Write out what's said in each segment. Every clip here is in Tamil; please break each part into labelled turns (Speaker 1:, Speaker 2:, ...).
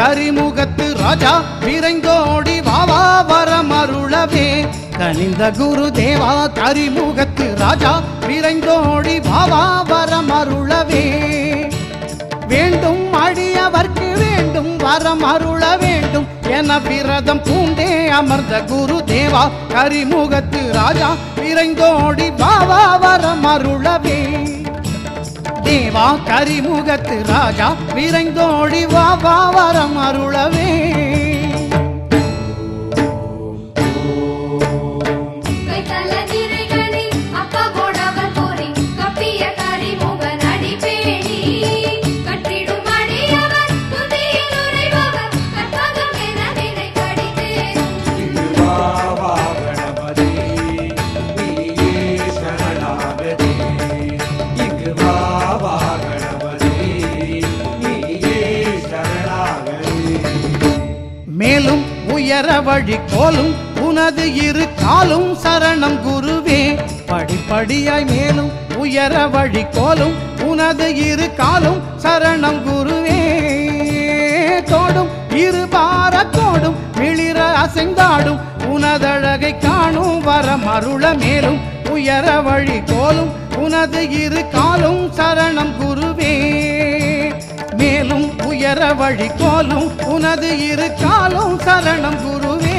Speaker 1: கரிமுகத்து ராஜா விரைந்தோடி வாவா வரமருளவே கனிந்த குரு தேவா கரிமுகத்து ராஜா விரைந்தோடி வாவா வரமருளவே வேண்டும் அடியவர்க்கு வேண்டும் வரம் அருள வேண்டும் என விரதம் பூண்டே அமர்ந்த குரு தேவா கரிமுகத்து ராஜா விரைந்தோடி பாவா வரம் அருளவே தேவா கரிமுகத்து ராஜா விரைந்தோடி வா வா வரம் அருளவே
Speaker 2: கைத்தல திரைகளில் அப்பகோடவர் போரி கப்பிய கரிமுகன் அடிப்பேணி கட்டிடும் அடியவர் துதியில் உரைபவர் கற்பகம் என நினை கடிதேனும்
Speaker 3: வாவா கணபதி நீயே சரணாகதி இங்கு வாவா கணபதி நீயே சரணாகதி
Speaker 1: மேலும் உயர வழி கோலும் உனது இரு காலும் சரணம் குருவே படிப்படியாய் மேலும் உயர வழி கோலும் உனது இரு காலும் சரணம் குருவே தோடும் இரு பாரத்தோடும் மிளிர அசைந்தாடும் உனதழகை காணும் வரம் அருள மேலும் உயர வழி கோலும் உனது இரு காலும் சரணம் குருவே மேலும் உயர வழி கோலும் உனது இரு காலும் சரணம் குருவே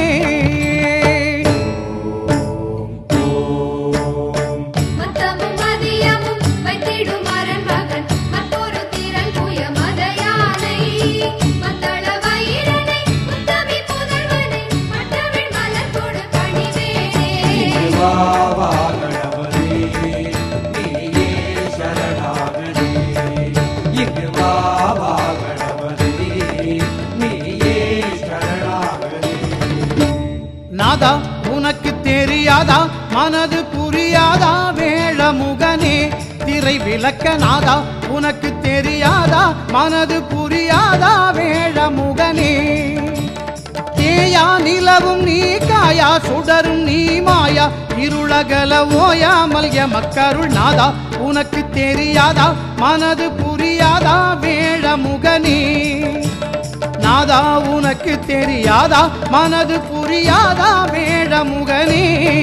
Speaker 2: மத்தமும் மதியமும் வைத்திடும் அரண் மகன் மற்றொரு திரள் புய மத யானை மத்தள வயிறனை முத்தமி புதல்வனை மட்டவிழ் மலர் கொடு பணிவேனே
Speaker 3: வாவா கணபதி நீயே சரணாகதி இங்கு வாவா கணபதி நீயே சரணாகதி
Speaker 1: நாதா உனக்கு தெரியாதா மனது புரியாதா வேளமுகனே திரை விளக்க நாதா உனக்கு தெரியாதா மனது புரியாதா வேளமுகனே தேயா நிலவும் நீ காயா சுடரும் நீ மாயா இருளகல ஓயாமல் எமக்கருள் நாதா உனக்கு தெரியாதா மனது புரியாதா வேழமுகனே நாதா உனக்கு தெரியாதா மனது புரியாதா வேழமுகனே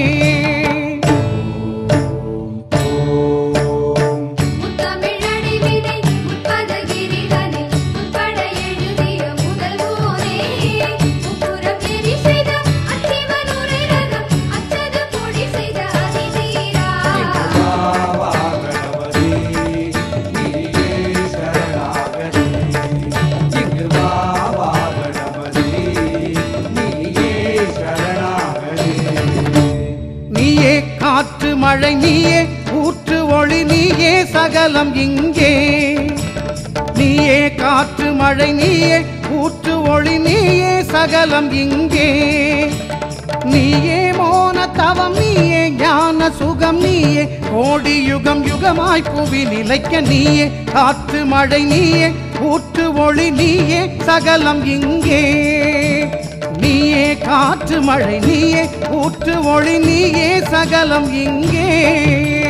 Speaker 2: முத்தமிழடி விதை முற்பதகிரிதனில் முற்பட எழுதிய முதல்வோனே முப்புறம் எரி செய்த அச்சிவன் உரை ரகம் அச்சது பொடி செய்த அதிதீரா
Speaker 3: வாவா கணபதி நீயே சரணாகதி இங்கு வாவா கணபதி நீயே சரணாகதி
Speaker 1: நீயே காற்று மழை நீயே ஊற்று ஒளி நீயே சகலம் இங்கே நீயே காற்று மழை நீயே ஊற்று ஒளி நீயே சகலம் இங்கே நீயே மோன தவம் நீயே ஞான சுகம் நீயே கோடி யுகம் யுகமாய் புவி நிலைக்க நீயே காற்று மழை நீயே ஊற்று ஒளி நீயே சகலம் இங்கே நீயே காற்று மழை நீயே ஊற்று ஒளி நீயே சகலம் இங்கே